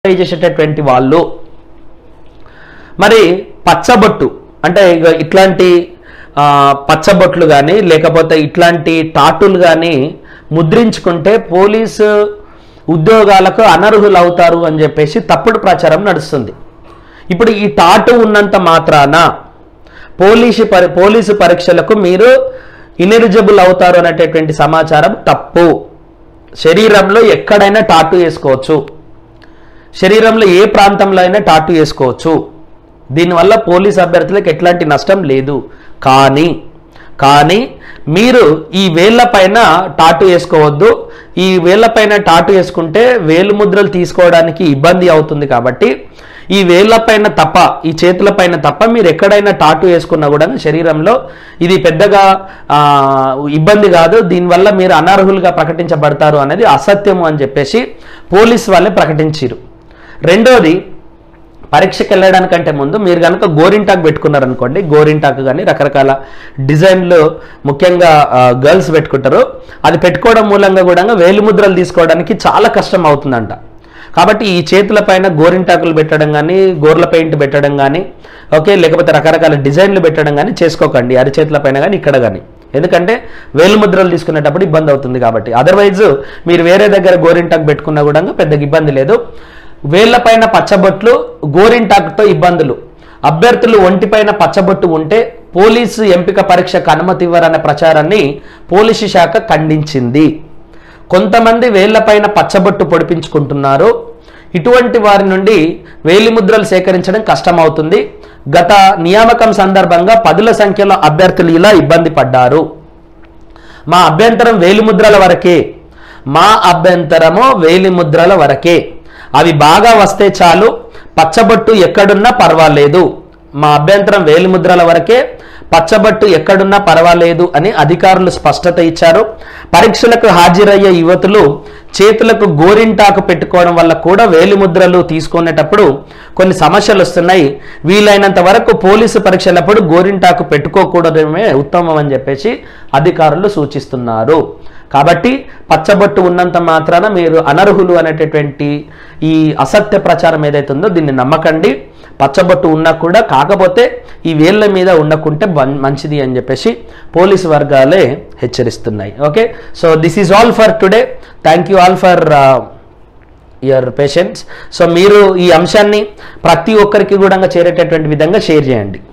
try చేసేటటువంటి వాళ్ళు మరి పచ్చబొట్టు అంటే ఇక ఇట్లాంటి ఆ, పచ్చబొట్లు కానీ లేకపోతే ఇట్లాంటి టాటులు కానీ ముద్రించుకుంటే పోలీసు ఉద్యోగాలకు అనర్హులు అవుతారు అని చెప్పేసి తప్పుడు ప్రచారం నడుస్తుంది ఇప్పుడు ఈ టాటు ఉన్నంత మాత్రాన పోలీసు పరి పోలీసు పరీక్షలకు మీరు ఇనెలిజిబుల్ అవుతారు అనేటటువంటి సమాచారం తప్పు శరీరంలో ఎక్కడైనా టాటు వేసుకోవచ్చు శరీరంలో ఏ ప్రాంతంలో అయినా టాటు వేసుకోవచ్చు దీనివల్ల పోలీస్ అభ్యర్థులకు ఎట్లాంటి నష్టం లేదు కానీ కానీ మీరు ఈ వేళ్ల పైన టాటు వేసుకోవద్దు ఈ వేళ్ల పైన టాటు వేసుకుంటే వేలు ముద్రలు తీసుకోవడానికి ఇబ్బంది అవుతుంది కాబట్టి ఈ వేళ్ల పైన తప్ప ఈ చేతుల పైన తప్ప మీరు ఎక్కడైనా టాటు వేసుకున్నా కూడా శరీరంలో ఇది పెద్దగా ఆ, ఇబ్బంది కాదు దీనివల్ల మీరు అనర్హులుగా ప్రకటించబడతారు అనేది అసత్యము అని చెప్పేసి పోలీస్ వాళ్ళే ప్రకటించారు రెండోది పరీక్షకి వెళ్ళడానికంటే ముందు మీరు కనుక గోరింటాకు పెట్టుకున్నారనుకోండి గోరింటాకు కానీ రకరకాల డిజైన్లు ముఖ్యంగా గర్ల్స్ పెట్టుకుంటారు అది పెట్టుకోవడం మూలంగా కూడా వేలిముద్రలు తీసుకోవడానికి చాలా కష్టం అవుతుందంట కాబట్టి ఈ చేతుల పైన గోరింటాకులు పెట్టడం కానీ గోర్ల పెయింట్ పెట్టడం కానీ ఓకే లేకపోతే రకరకాల డిజైన్లు పెట్టడం కానీ చేసుకోకండి అరిచేతుల పైన కానీ ఇక్కడ కానీ ఎందుకంటే వేలుముద్రలు తీసుకునేటప్పుడు ఇబ్బంది అవుతుంది కాబట్టి అదర్వైజ్ మీరు వేరే దగ్గర గోరింటాకు పెట్టుకున్నా కూడా పెద్దగా ఇబ్బంది లేదు వేళ్లపైన పచ్చబొట్లు గోరింటాకుతో ఇబ్బందులు అభ్యర్థులు ఒంటిపైన పచ్చబొట్టు ఉంటే పోలీసు ఎంపిక పరీక్షకు అనుమతి ఇవ్వరనే ప్రచారాన్ని పోలీసు శాఖ ఖండించింది కొంతమంది వేళ్లపైన పచ్చబొట్టు పొడిపించుకుంటున్నారు ఇటువంటి వారి నుండి వేలిముద్రలు సేకరించడం కష్టమవుతుంది గత నియామకం సందర్భంగా పదుల సంఖ్యలో అభ్యర్థులు ఇలా ఇబ్బంది పడ్డారు మా అభ్యంతరం వేలిముద్రల వరకే మా అభ్యంతరము వేలిముద్రల వరకే అవి బాగా వస్తే చాలు పచ్చబొట్టు ఎక్కడున్నా పర్వాలేదు మా అభ్యంతరం వేలిముద్రల వరకే పచ్చబట్టు ఎక్కడున్నా పర్వాలేదు అని అధికారులు స్పష్టత ఇచ్చారు పరీక్షలకు హాజరయ్యే యువతులు చేతులకు గోరింటాకు పెట్టుకోవడం వల్ల కూడా వేలిముద్రలు తీసుకునేటప్పుడు కొన్ని సమస్యలు వస్తున్నాయి వీలైనంత వరకు పోలీసు పరీక్షలప్పుడు గోరింటాకు పెట్టుకోకూడదమే ఉత్తమం అని చెప్పేసి అధికారులు సూచిస్తున్నారు కాబట్టి పచ్చబొట్టు ఉన్నంత మాత్రాన మీరు అనర్హులు అనేటటువంటి ఈ అసత్య ప్రచారం ఏదైతే ఉందో దీన్ని నమ్మకండి పచ్చబొట్టు ఉన్నా కూడా కాకపోతే ఈ వేళ్ళ మీద ఉండకుంటే బం- మంచిది అని చెప్పేసి పోలీసు వర్గాలే హెచ్చరిస్తున్నాయి okay so this is all for today thank you all for your patience so మీరు ఈ అంశాన్ని ప్రతి ఒక్కరికి కూడా చేరేటటువంటి విధంగా షేర్ చేయండి